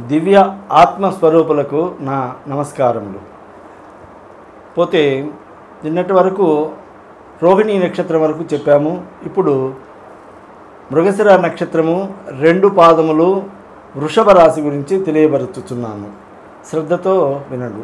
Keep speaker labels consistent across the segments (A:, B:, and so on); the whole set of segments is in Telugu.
A: దివ్య ఆత్మస్వరూపులకు నా నమస్కారములు పోతే నిన్నటి వరకు రోహిణి నక్షత్రం వరకు చెప్పాము ఇప్పుడు మృగశిర నక్షత్రము రెండు పాదములు వృషభ రాశి గురించి తెలియబరుచుతున్నాను శ్రద్ధతో వినండు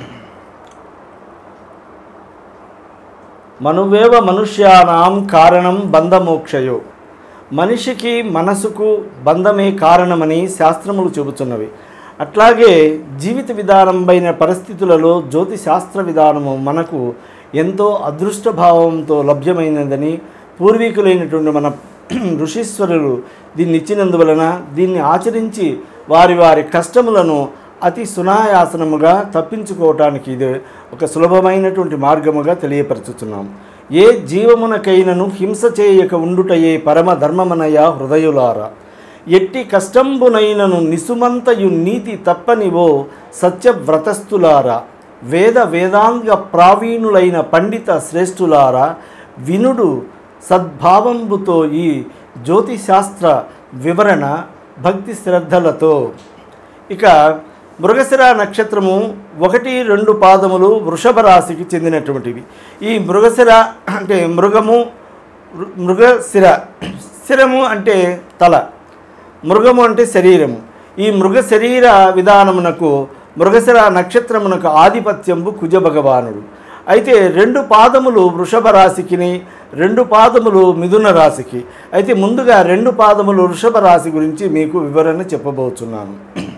A: మనువేవ మనుష్యానాం కారణం బంధమోక్షయో మనిషికి మనసుకు బంధమే కారణమని శాస్త్రములు చెబుతున్నవి అట్లాగే జీవిత విధానమైన పరిస్థితులలో జ్యోతి శాస్త్ర విధానము మనకు ఎంతో అదృష్టభావంతో లభ్యమైనదని పూర్వీకులైనటువంటి మన ఋషీశ్వరులు దీన్ని ఇచ్చినందువలన దీన్ని ఆచరించి వారి వారి కష్టములను అతి సునాయాసనముగా తప్పించుకోవటానికి ఇది ఒక సులభమైనటువంటి మార్గముగా తెలియపరచుతున్నాం ఏ జీవమునకైనను హింస చేయక ఉండుటయే పరమ ధర్మమనయ హృదయులారా ఎట్టి కష్టంబునైనను నిసుమంతయు నీతి తప్పనివో సత్యవ్రతస్థులారా వేద వేదాంగ ప్రావీణులైన పండిత శ్రేష్ఠులారా వినుడు సద్భావంబుతో ఈ జ్యోతిశాస్త్ర వివరణ భక్తి శ్రద్ధలతో ఇక మృగశిర నక్షత్రము ఒకటి రెండు పాదములు వృషభ రాశికి చెందినటువంటివి ఈ మృగశిర అంటే మృగము మృ- మృగశిర శిరము అంటే తల మృగము అంటే శరీరము ఈ మృగ శరీర విధానమునకు మృగశిర నక్షత్రమునకు ఆధిపత్యంబు కుజ భగవానుడు అయితే రెండు పాదములు వృషభ రాశికిని రెండు పాదములు మిథున రాశికి అయితే ముందుగా రెండు పాదములు వృషభ రాశి గురించి మీకు వివరణ చెప్పబోతున్నాను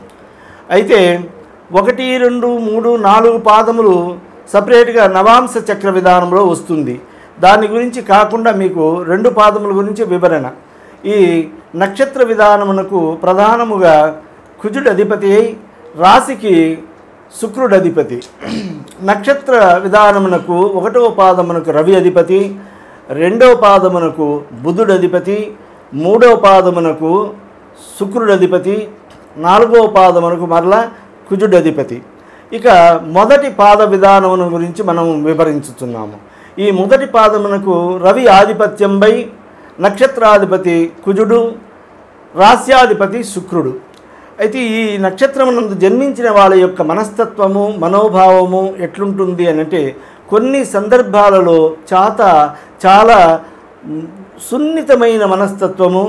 A: అయితే ఒకటి రెండు మూడు నాలుగు పాదములు సపరేట్గా నవాంశ చక్ర విధానంలో వస్తుంది దాని గురించి కాకుండా మీకు రెండు పాదముల గురించి వివరణ ఈ నక్షత్ర విధానమునకు ప్రధానముగా కుజుడు అధిపతి అయి రాశికి శుక్రుడు అధిపతి నక్షత్ర విధానమునకు ఒకటవ పాదమునకు రవి అధిపతి రెండవ పాదమునకు బుధుడు అధిపతి మూడవ పాదమునకు శుక్రుడు అధిపతి నాలుగవ పాదమునకు మరలా కుజుడు అధిపతి ఇక మొదటి పాద విధానమును గురించి మనం వివరించుతున్నాము ఈ మొదటి పాదమునకు రవి ఆధిపత్యంపై నక్షత్రాధిపతి కుజుడు రాస్యాధిపతి శుక్రుడు అయితే ఈ నక్షత్రమునందు జన్మించిన వాళ్ళ యొక్క మనస్తత్వము మనోభావము ఎట్లుంటుంది అని అంటే కొన్ని సందర్భాలలో చాత చాలా మ్, సున్నితమైన మనస్తత్వము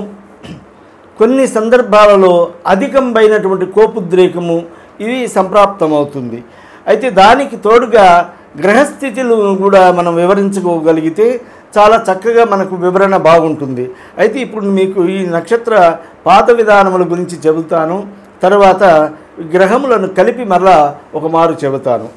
A: కొన్ని సందర్భాలలో అధికంమైనటువంటి కోపుద్రేకము ఇవి సంప్రాప్తమవుతుంది అయితే దానికి తోడుగా గ్రహస్థితులు కూడా మనం వివరించుకోగలిగితే చాలా చక్కగా మనకు వివరణ బాగుంటుంది అయితే ఇప్పుడు మీకు ఈ నక్షత్ర పాత విధానముల గురించి చెబుతాను తర్వాత గ్రహములను కలిపి మరలా ఒక మారు చెబుతాను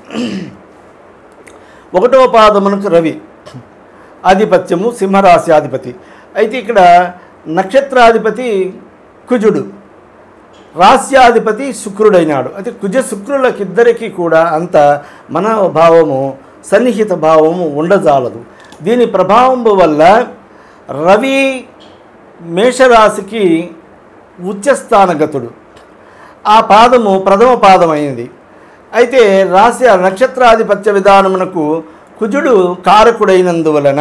A: ఒకటవ పాదమునకు రవి ఆధిపత్యము సింహరాశి అధిపతి అయితే ఇక్కడ నక్షత్రాధిపతి కుజుడు రాస్యాధిపతి శుక్రుడైనాడు అయితే కుజ శుక్రులకిద్దరికీ కూడా అంత మనోభావము సన్నిహిత భావము ఉండజాలదు దీని ప్రభావం వల్ల రవి మేషరాశికి ఉచ్చస్థానగతుడు ఆ పాదము ప్రథమ పాదమైనది అయితే రాశి నక్షత్రాధిపత్య విధానమునకు కుజుడు కారకుడైనందువలన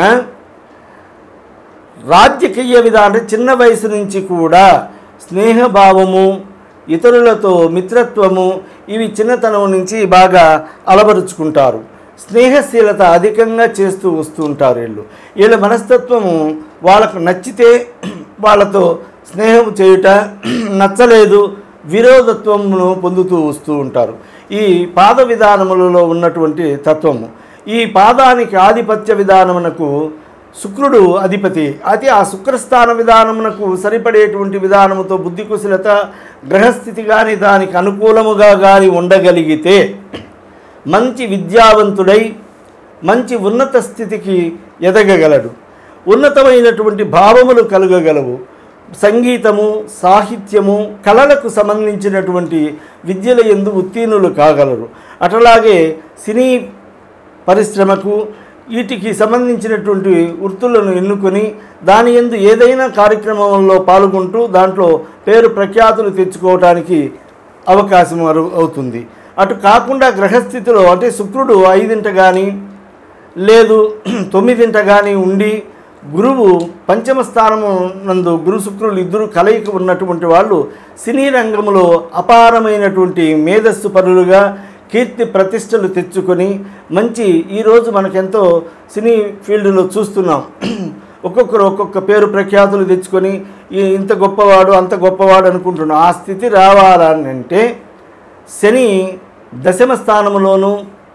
A: రాజకీయ విధానం చిన్న వయసు నుంచి కూడా స్నేహభావము ఇతరులతో మిత్రత్వము ఇవి చిన్నతనం నుంచి బాగా అలవరుచుకుంటారు స్నేహశీలత అధికంగా చేస్తూ వస్తూ ఉంటారు వీళ్ళు వీళ్ళ మనస్తత్వము వాళ్ళకు నచ్చితే వాళ్ళతో స్నేహం చేయుట నచ్చలేదు విరోధత్వమును పొందుతూ వస్తూ ఉంటారు ఈ పాద విధానములలో ఉన్నటువంటి తత్వము ఈ పాదానికి ఆధిపత్య విధానమునకు శుక్రుడు అధిపతి అయితే ఆ శుక్రస్థాన విధానమునకు సరిపడేటువంటి విధానముతో బుద్ధి కుశలత గ్రహస్థితి కానీ దానికి అనుకూలముగా కానీ ఉండగలిగితే మంచి విద్యావంతుడై మంచి ఉన్నత స్థితికి ఎదగగలడు ఉన్నతమైనటువంటి భావములు కలుగగలవు సంగీతము సాహిత్యము కళలకు సంబంధించినటువంటి విద్యల ఎందు ఉత్తీర్ణులు కాగలరు అట్లాగే సినీ పరిశ్రమకు వీటికి సంబంధించినటువంటి వృత్తులను ఎన్నుకొని దాని ఎందు ఏదైనా కార్యక్రమంలో పాల్గొంటూ దాంట్లో పేరు ప్రఖ్యాతులు తెచ్చుకోవటానికి అవకాశం అరు- అవుతుంది అటు కాకుండా గ్రహస్థితిలో అంటే శుక్రుడు ఐదింట కానీ లేదు తొమ్మిదింట కానీ ఉండి గురువు పంచమ స్థానము నందు గురు శుక్రులు ఇద్దరు కలయిక ఉన్నటువంటి వాళ్ళు సినీ రంగంలో అపారమైనటువంటి మేధస్సు పరులుగా కీర్తి ప్రతిష్టలు తెచ్చుకొని మంచి ఈరోజు మనకెంతో సినీ ఫీల్డ్లో చూస్తున్నాం ఒక్కొక్కరు ఒక్కొక్క పేరు ప్రఖ్యాతులు తెచ్చుకొని ఈ ఇంత గొప్పవాడు అంత గొప్పవాడు అనుకుంటున్నాం ఆ స్థితి రావాలని అంటే శని దశమ స్థానములోను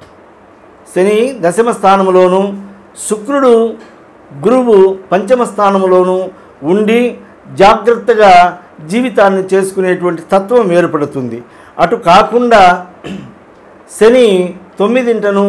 A: శని దశమ స్థానములోను శుక్రుడు గురువు పంచమ స్థానములోను ఉండి జాగ్రత్తగా జీవితాన్ని చేసుకునేటువంటి తత్వం ఏర్పడుతుంది అటు కాకుండా శని తొమ్మిదింటను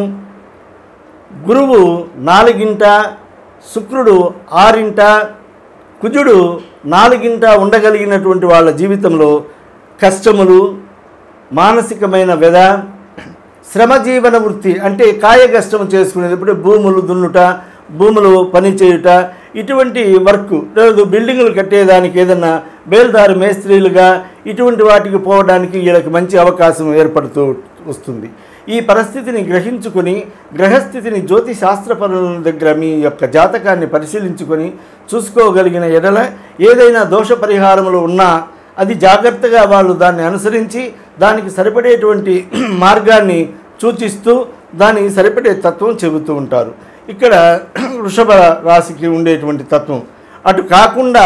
A: గురువు నాలుగింట శుక్రుడు ఆరింట కుజుడు నాలుగింట ఉండగలిగినటువంటి వాళ్ళ జీవితంలో కష్టములు మానసికమైన వ్యధ శ్రమజీవన వృత్తి అంటే కాయ కష్టం చేసుకునేది ఇప్పుడు భూములు దున్నుట భూములు పని చేయుట ఇటువంటి వర్క్ లేదు బిల్డింగులు కట్టేదానికి ఏదన్నా బేల్దారు మేస్త్రీలుగా ఇటువంటి వాటికి పోవడానికి వీళ్ళకి మంచి అవకాశం ఏర్పడుతూ వస్తుంది ఈ పరిస్థితిని గ్రహించుకొని గ్రహస్థితిని జ్యోతి శాస్త్రపరుల దగ్గర మీ యొక్క జాతకాన్ని పరిశీలించుకొని చూసుకోగలిగిన ఎడల ఏదైనా దోష పరిహారములు ఉన్నా అది జాగ్రత్తగా వాళ్ళు దాన్ని అనుసరించి దానికి సరిపడేటువంటి మార్గాన్ని సూచిస్తూ దానికి సరిపడే తత్వం చెబుతూ ఉంటారు ఇక్కడ వృషభ రాశికి ఉండేటువంటి తత్వం అటు కాకుండా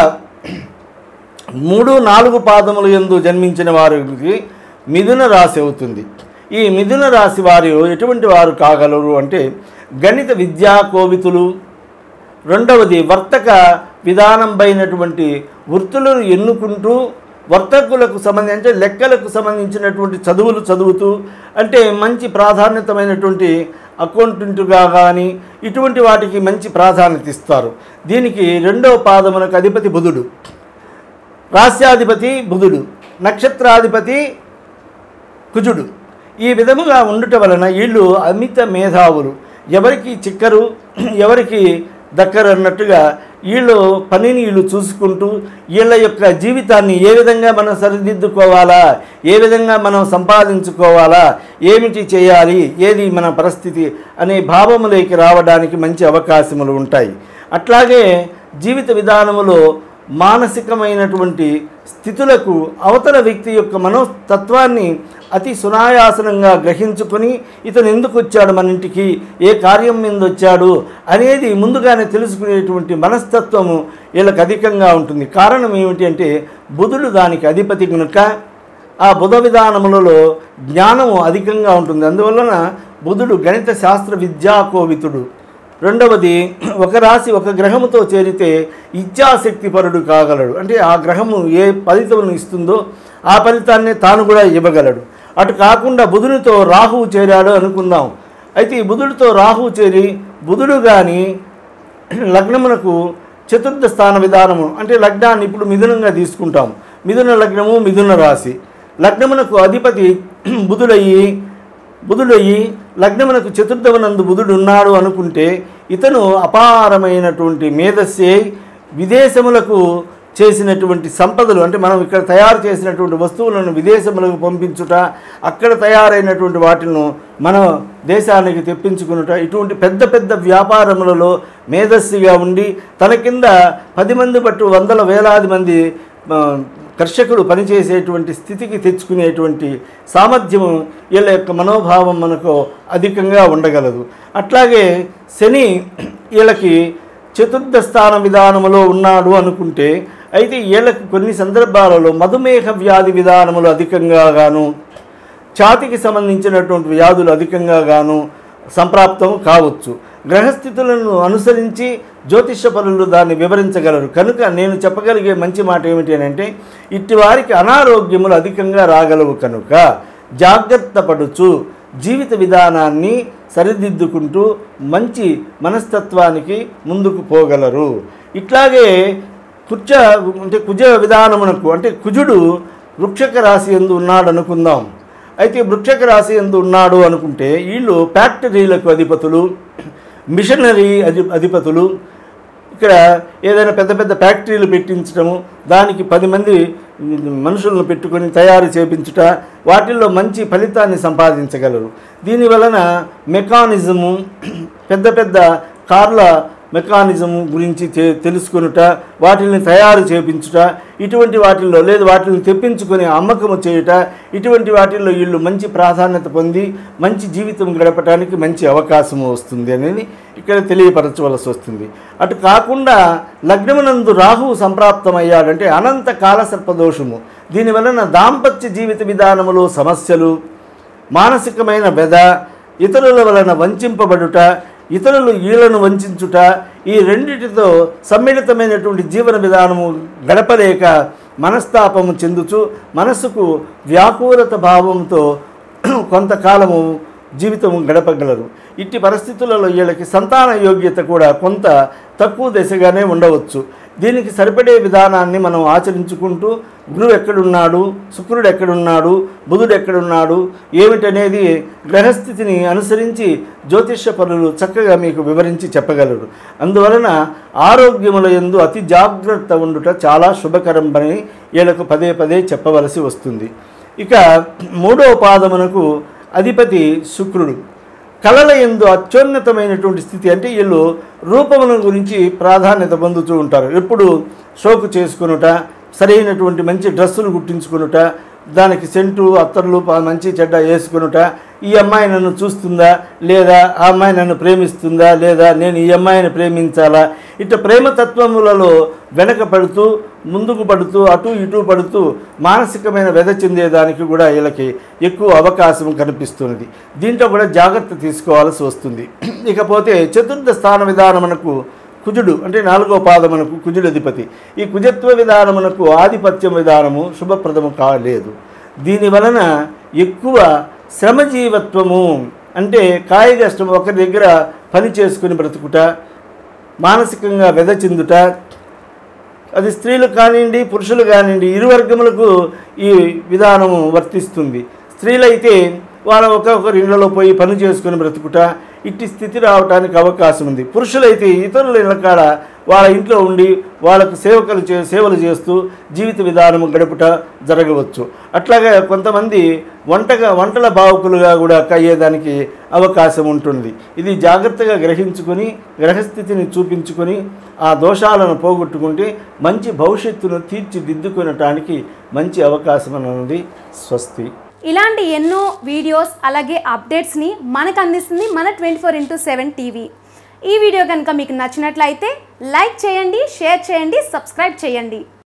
A: మూడు నాలుగు పాదములు ఎందు జన్మించిన వారికి మిథున రాశి అవుతుంది ఈ మిథున రాశి వారు ఎటువంటి వారు కాగలరు అంటే గణిత విద్యా కోవితులు రెండవది వర్తక విధానంపైనటువంటి వృత్తులను ఎన్నుకుంటూ వర్తకులకు సంబంధించి అంటే లెక్కలకు సంబంధించినటువంటి చదువులు చదువుతూ అంటే మంచి ప్రాధాన్యతమైనటువంటి అకౌంటెంట్గా కానీ ఇటువంటి వాటికి మంచి ప్రాధాన్యత ఇస్తారు దీనికి రెండవ పాదమునకు అధిపతి బుధుడు రాస్యాధిపతి బుధుడు నక్షత్రాధిపతి కుజుడు ఈ విధముగా ఉండుట వలన వీళ్ళు అమిత మేధావులు ఎవరికి చిక్కరు ఎవరికి దక్కరు అన్నట్టుగా వీళ్ళు పనిని వీళ్ళు చూసుకుంటూ వీళ్ళ యొక్క జీవితాన్ని ఏ విధంగా మనం సరిదిద్దుకోవాలా ఏ విధంగా మనం సంపాదించుకోవాలా ఏమిటి చేయాలి ఏది మన పరిస్థితి అనే భావములోకి రావడానికి మంచి అవకాశములు ఉంటాయి అట్లాగే జీవిత విధానములో మానసికమైనటువంటి స్థితులకు అవతల వ్యక్తి యొక్క మనోతత్వాన్ని అతి సునాయాసనంగా గ్రహించుకొని ఇతను ఎందుకు వచ్చాడు మన ఇంటికి ఏ కార్యం మీద వచ్చాడు అనేది ముందుగానే తెలుసుకునేటువంటి మనస్తత్వము వీళ్ళకి అధికంగా ఉంటుంది కారణం ఏమిటి అంటే బుధుడు దానికి అధిపతి కనుక ఆ బుధ విధానములలో జ్ఞానము అధికంగా ఉంటుంది అందువలన బుధుడు గణిత శాస్త్ర విద్యా కోవితుడు రెండవది ఒక రాశి ఒక గ్రహముతో చేరితే ఇచ్ఛాశక్తి పరుడు కాగలడు అంటే ఆ గ్రహము ఏ ఫలితమును ఇస్తుందో ఆ ఫలితాన్ని తాను కూడా ఇవ్వగలడు అటు కాకుండా బుధునితో రాహువు చేరాడు అనుకుందాం అయితే ఈ బుధుడితో రాహువు చేరి బుధుడు కానీ లగ్నమునకు చతుర్థ స్థాన విధానము అంటే లగ్నాన్ని ఇప్పుడు మిథునంగా తీసుకుంటాం మిథున లగ్నము మిథున రాశి లగ్నమునకు అధిపతి బుధుడయ్యి బుధుడయ్యి లగ్నమునకు చతుర్థవనందు బుధుడు ఉన్నాడు అనుకుంటే ఇతను అపారమైనటువంటి మేధస్సి అయి విదేశములకు చేసినటువంటి సంపదలు అంటే మనం ఇక్కడ తయారు చేసినటువంటి వస్తువులను విదేశములకు పంపించుట అక్కడ తయారైనటువంటి వాటిని మన దేశానికి తెప్పించుకునుట ఇటువంటి పెద్ద పెద్ద వ్యాపారములలో మేధస్సిగా ఉండి తన కింద పది మంది పట్టు వందల వేలాది మంది ఆ, కర్షకులు పనిచేసేటువంటి స్థితికి తెచ్చుకునేటువంటి సామర్థ్యము వీళ్ళ యొక్క మనోభావం మనకు అధికంగా ఉండగలదు అట్లాగే శని వీళ్ళకి చతుర్థ స్థాన విధానములో ఉన్నాడు అనుకుంటే అయితే వీళ్ళకి కొన్ని సందర్భాలలో మధుమేహ వ్యాధి విధానములు అధికంగా గాను ఛాతికి సంబంధించినటువంటి వ్యాధులు అధికంగా గాను సంప్రాప్తం కావచ్చు గ్రహస్థితులను అనుసరించి జ్యోతిష పరులు దాన్ని వివరించగలరు కనుక నేను చెప్పగలిగే మంచి మాట ఏమిటి అని అంటే ఇట్టి వారికి అనారోగ్యములు అధికంగా రాగలవు కనుక జాగ్రత్త పడుచు జీవిత విధానాన్ని సరిదిద్దుకుంటూ మంచి మనస్తత్వానికి ముందుకు పోగలరు ఇట్లాగే కుచ అంటే కుజ విధానమునకు అంటే కుజుడు వృక్షక రాశి ఎందు ఉన్నాడు అనుకుందాం అయితే వృక్షక రాశి ఎందు ఉన్నాడు అనుకుంటే వీళ్ళు ఫ్యాక్టరీలకు అధిపతులు మిషనరీ అధి అధిపతులు ఇక్కడ ఏదైనా పెద్ద పెద్ద ఫ్యాక్టరీలు పెట్టించడము దానికి పది మంది మనుషులను పెట్టుకొని తయారు చేపించుట వాటిల్లో మంచి ఫలితాన్ని సంపాదించగలరు దీని వలన మెకానిజము పెద్ద పెద్ద కార్ల మెకానిజం గురించి తె- తెలుసుకొనుట వాటిని తయారు చేపించుట ఇటువంటి వాటిల్లో లేదు వాటిని తెప్పించుకొని అమ్మకము చేయుట ఇటువంటి వాటిల్లో వీళ్ళు మంచి ప్రాధాన్యత పొంది మంచి జీవితం గడపడానికి మంచి అవకాశం వస్తుంది అనేది ఇక్కడ తెలియపరచవలసి వస్తుంది అటు కాకుండా లగ్నమునందు రాహువు సంప్రాప్తమయ్యాడంటే అనంత కాలసర్పదోషము దీనివలన దాంపత్య జీవిత విధానములో సమస్యలు మానసికమైన వ్యధ ఇతరుల వలన వంచింపబడుట ఇతరులు ఈలను వంచుట ఈ రెండిటితో సమ్మిళితమైనటువంటి జీవన విధానము గడపలేక మనస్తాపము చెందుచు మనసుకు వ్యాకులత భావంతో కొంతకాలము జీవితము గడపగలరు ఇట్టి పరిస్థితులలో వీళ్ళకి సంతాన యోగ్యత కూడా కొంత తక్కువ దశగానే ఉండవచ్చు దీనికి సరిపడే విధానాన్ని మనం ఆచరించుకుంటూ గురువు ఎక్కడున్నాడు శుక్రుడు ఎక్కడున్నాడు బుధుడు ఎక్కడున్నాడు ఏమిటనేది గ్రహస్థితిని అనుసరించి జ్యోతిష్య పనులు చక్కగా మీకు వివరించి చెప్పగలరు అందువలన ఆరోగ్యముల యందు అతి జాగ్రత్త ఉండుట చాలా శుభకరం అని వీళ్ళకు పదే పదే చెప్పవలసి వస్తుంది ఇక మూడవ పాదమునకు అధిపతి శుక్రుడు కళల ఎందు అత్యున్నతమైనటువంటి స్థితి అంటే వీళ్ళు రూపముల గురించి ప్రాధాన్యత పొందుతూ ఉంటారు ఎప్పుడు షోకు చేసుకునుట సరైనటువంటి మంచి డ్రెస్సులు కుట్టించుకునుట దానికి సెంటు అత్తర్లు ప- మంచి చెడ్డ వేసుకునుట ఈ అమ్మాయి నన్ను చూస్తుందా లేదా ఆ అమ్మాయి నన్ను ప్రేమిస్తుందా లేదా నేను ఈ అమ్మాయిని ప్రేమించాలా ఇట్లా ప్రేమతత్వములలో వెనక పడుతూ ముందుకు పడుతూ అటు ఇటు పడుతూ మానసికమైన వ్యధ చెందేదానికి కూడా వీళ్ళకి ఎక్కువ అవకాశం కనిపిస్తున్నది దీంట్లో కూడా జాగ్రత్త తీసుకోవాల్సి వస్తుంది ఇకపోతే చతుర్థ స్థాన విధానమునకు కుజుడు అంటే నాలుగో పాదమునకు కుజుడు అధిపతి ఈ కుజత్వ విధానమునకు ఆధిపత్యం విధానము శుభప్రదము కాలేదు దీని వలన ఎక్కువ శ్రమజీవత్వము అంటే కాయకష్టం ఒకరి దగ్గర పని చేసుకుని బ్రతుకుట మానసికంగా వ్యధ చెందుట అది స్త్రీలు కానివ్వండి పురుషులు కానివ్వండి ఇరు వర్గములకు ఈ విధానము వర్తిస్తుంది స్త్రీలైతే వాళ్ళ ఒక్కొక్కరి ఇళ్లలో పోయి పని చేసుకుని బ్రతుకుట ఇట్టి స్థితి రావడానికి అవకాశం ఉంది పురుషులైతే ఇతరుల ఇళ్ళ కాడ వాళ్ళ ఇంట్లో ఉండి వాళ్ళకు సేవకులు చే సేవలు చేస్తూ జీవిత విధానము గడుపుట జరగవచ్చు అట్లాగే కొంతమంది వంటగా వంటల భావకులుగా కూడా అయ్యేదానికి అవకాశం ఉంటుంది ఇది జాగ్రత్తగా గ్రహించుకొని గ్రహస్థితిని చూపించుకొని ఆ దోషాలను పోగొట్టుకుంటే మంచి భవిష్యత్తును తీర్చిదిద్దుకునటానికి మంచి అవకాశం అన్నది స్వస్తి
B: ఇలాంటి ఎన్నో వీడియోస్ అలాగే అప్డేట్స్ని మనకు అందిస్తుంది మన twenty four into seven TV ఈ వీడియో కనుక మీకు నచ్చినట్లయితే లైక్ చేయండి షేర్ చేయండి సబ్స్క్రైబ్ చేయండి